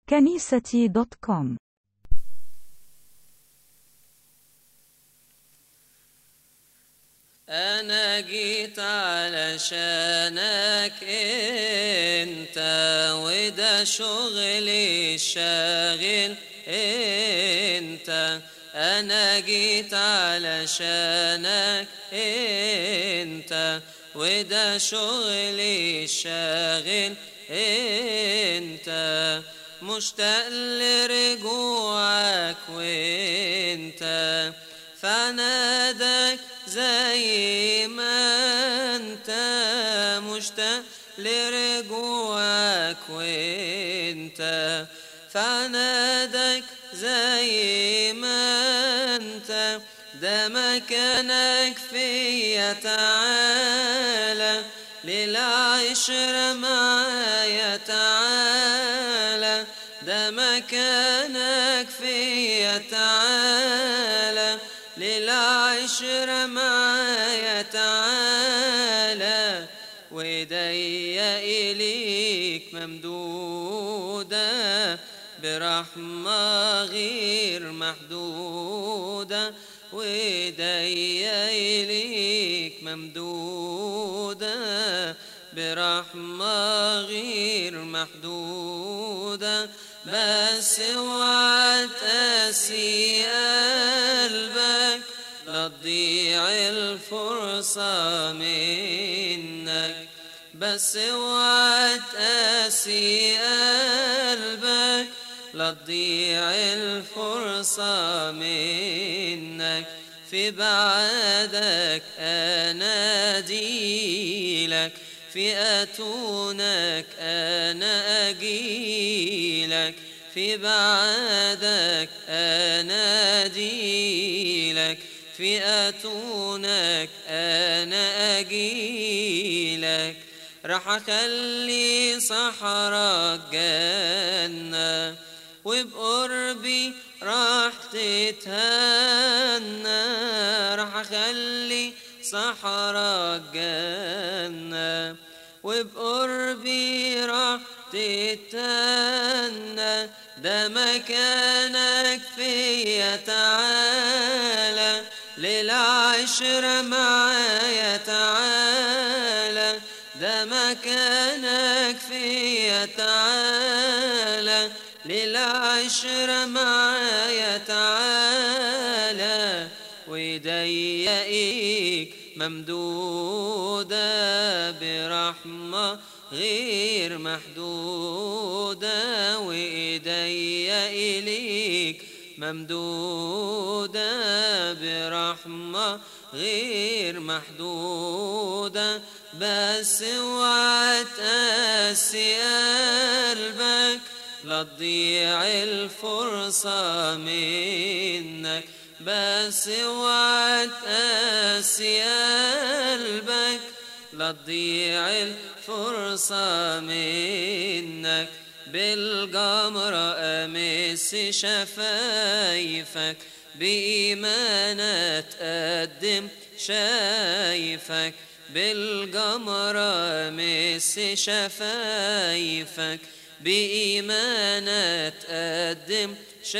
كنيستي دوت كوم أنا جيت علشانك أنت وده شغلي الشاغل أنت أنا جيت علشانك أنت وده شغلي الشاغل أنت مشتاق لرجوعك وأنت فنادك زي ما انت مشتاق لرجوعك وانت فنادك زي ما انت ده مكانك فيا تعالى للعشرة معايا تعالى ده مكانك فيا تعالى للعشرة معايا تعالى وإيديا إليك ممدودة برحمة غير محدودة وإيديا إليك ممدودة برحمة غير محدودة بس اوعى تقسي قلبك لا تضيع الفرصة منك بس اوعى تقسي قلبك لا تضيع الفرصة منك في بعدك أناديلك في أتونك أنا أجيلك في بعدك أناديلك في أتونك أنا أجيلك راح أخلي صحراء جنة وبقربي راح تتهنى راح أخلي صحراء جنة وبقربي راح تتهنى ده مكانك فيا تعالى للعشرة معايا تعالى ده مكانك فيا تعالى للعشرة معايا تعالى وإيديا إيك ممدودة برحمة غير محدودة وإيديا إليك ممدودة برحمة غير محدودة بس اوعى تقسي قلبك لا تضيع الفرصة منك بس اوعى تقسي قلبك لا تضيع الفرصة منك بالجمرة أمس شفايفك بإيمانة تقدم شايفك بالجمرة أمس شفايفك بإيمانة تقدم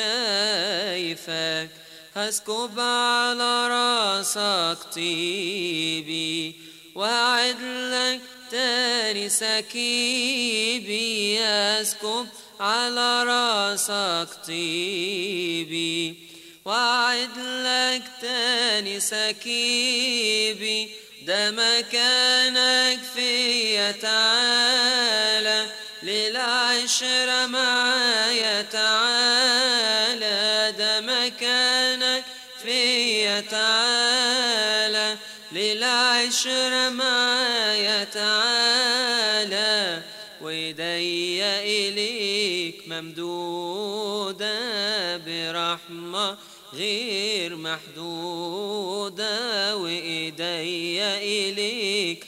شايفك هسكب على راسك طيبي وأعد لك تاني سكيبي أسكب على راسك طيبي وأعد لك تاني سكيبي ده مكانك فيا تعالى للعشرة معايا تعالى ده مكانك فيا تعالى للعشرة معايا تعالى وإيديا إليك ممدودة برحمة غير محدودة وإيديا إليك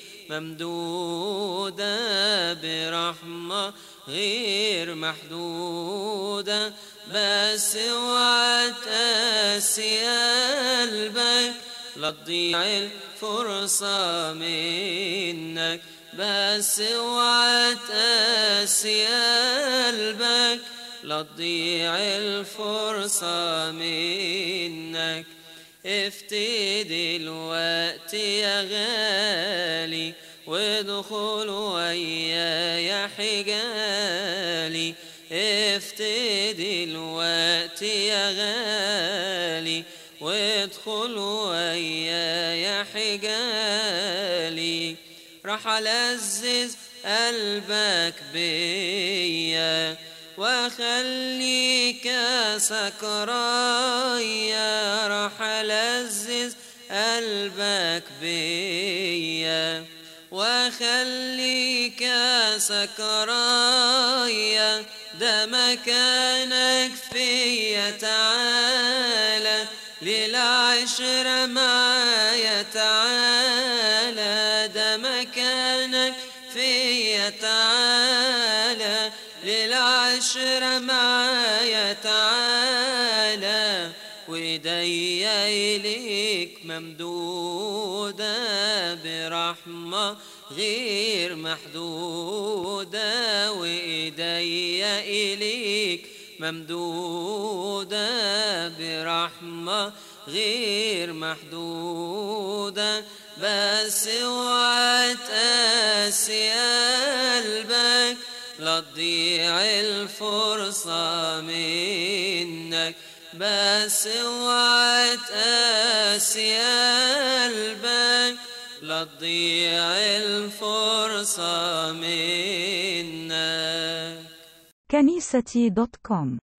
ممدودة برحمة غير محدودة بس اوعى تقسي قلبك لا تضيع الفرصة منك بس اوعى تقسي قلبك لا تضيع الفرصة منك افتدي الوقت يا غالي وادخل ويايا حجالي افتدي الوقت يا غالي وادخل ويايا حجالي راح ألذذ قلبك بيا وخليك سكرايا راح ألذذ قلبك بيا وخليك سكرايا ده مكانك فيا تعالى للعشرة معايا تعالى ده مكانك فيا تعالى للعشرة معايا تعالى وإيديا إليك ممدودة برحمة غير محدودة وإيديا إليك ممدودة برحمة غير محدودة بس اوعى تقاسي قلبك لا تضيع الفرصة منك بس اوعى تقاسي قلبك لا تضيع الفرصة منك كنيستي دوت كوم